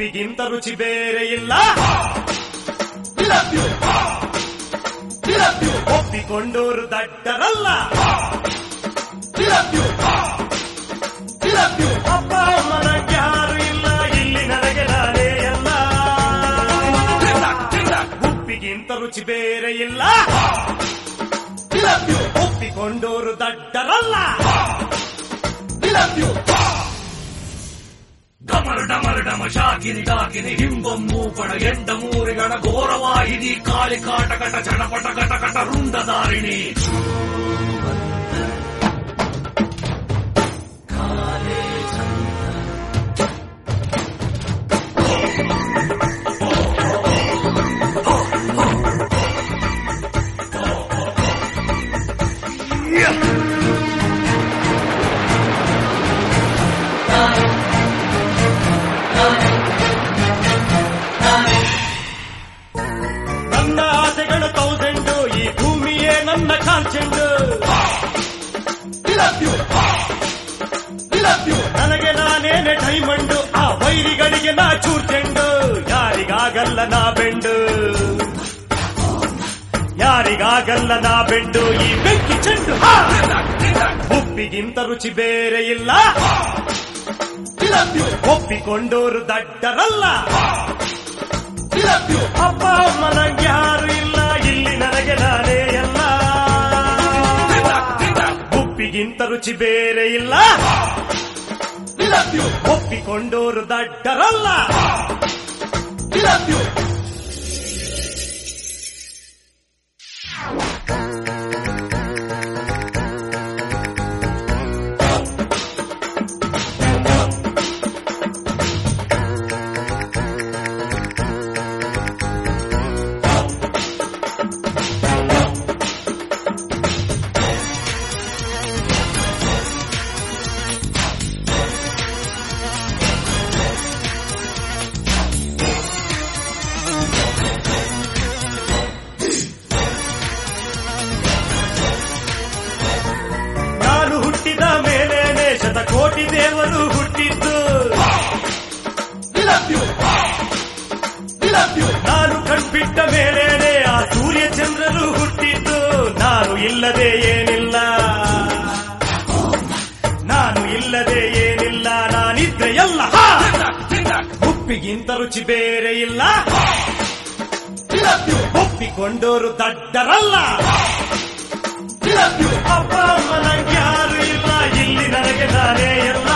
ಉಪ್ಪಿಗಿಂತ ರುಚಿ ಬೇರೆ ಇಲ್ಲ ಒಪ್ಪಿಕೊಂಡೋರು ದಡ್ಡರಲ್ಲ ಅಪ್ಪ ಅಮ್ಮನ ಯಾರು ಇಲ್ಲ ಇಲ್ಲಿ ನನಗೆ ನಾನೇ ಎಲ್ಲ ಉಪ್ಪಿಗಿಂತ ರುಚಿ ಬೇರೆ ಇಲ್ಲ ಒಪ್ಪಿಕೊಂಡೋರು ದಡ್ಡರಲ್ಲ ಡಮರು ಡಮರು ಡಮ ಶಾಕಿನಿ ಡಾಕಿನಿ ಹಿಂಬಂ ಮೂಪಡ ಎಂಡ ಮೂರಿಗಣ ಘೋರವಾಹಿನಿ ಕಾಳಿ ಕಾಟ ಕಟ ಚಟಪಟ ಕಟ ಕಟ ರುಂಡದಾರಿಣಿ ನನ್ನ ಆಸೆಗಳು ತೌಸಂಡು ಈ ಭೂಮಿಯೇ ನನ್ನ ಕಾಲ್ಚೆಂಡು ನನಗೆ ನಾನೇನೆ ಡೈಮಂಡು ಆ ವೈರಿಗಳಿಗೆ ನಾ ಚೂರ್ಚೆಂಡು ಯಾರಿಗಾಗಲ್ಲ ನಾ ಬೆಂಡು ಯಾರಿಗಾಗಲ್ಲ ನಾ ಬೆಂಡು ಈ ಬೆಂಕಿ ಚೆಂಡು ಹಾ! ಉಪ್ಪಿಗಿಂತ ರುಚಿ ಬೇರೆ ಇಲ್ಲ ಒಪ್ಪಿಕೊಂಡೋರು ದಡ್ಡರಲ್ಲ ಅಪ್ಪ ಅಮ್ಮನ ಯಾರು ಇಲ್ಲ ಇಲ್ಲಿ ನನಗೆ ನಾನೇ ಎಲ್ಲ ಉಪ್ಪಿಗಿಂತ ರುಚಿ ಬೇರೆ ಇಲ್ಲ ಒಪ್ಪಿಕೊಂಡೋರು ದಡ್ಡರಲ್ಲ ನಾನು ಹುಟ್ಟಿದ ಮೇಲೇನೆ ಶತಕೋಟಿ ದೇವರು ಹುಟ್ಟಿದ್ದು ನಾನು ಕಣ್ಬಿಟ್ಟ ಮೇಲೇನೆ ಆ ಸೂರ್ಯ ಚಂದ್ರರು ಹುಟ್ಟಿದ್ದು ನಾನು ಇಲ್ಲದೆ ಏನಿಲ್ಲ ನಾನು ಇಲ್ಲದೆ ಏನಿಲ್ಲ ನಾನಿದ್ರೆ ಎಲ್ಲ ಹಾ! ಉಪ್ಪಿಗಿಂತ ರುಚಿ ಬೇರೆ ಇಲ್ಲ ಒಪ್ಪಿಕೊಂಡೋರು ದಡ್ಡರಲ್ಲ ಅಪ್ಪ ಅಮ್ಮನ ಯಾರು ಇಲ್ಲ ಇಲ್ಲಿ ನನಗೆ ನಾನೇ ಎಲ್ಲ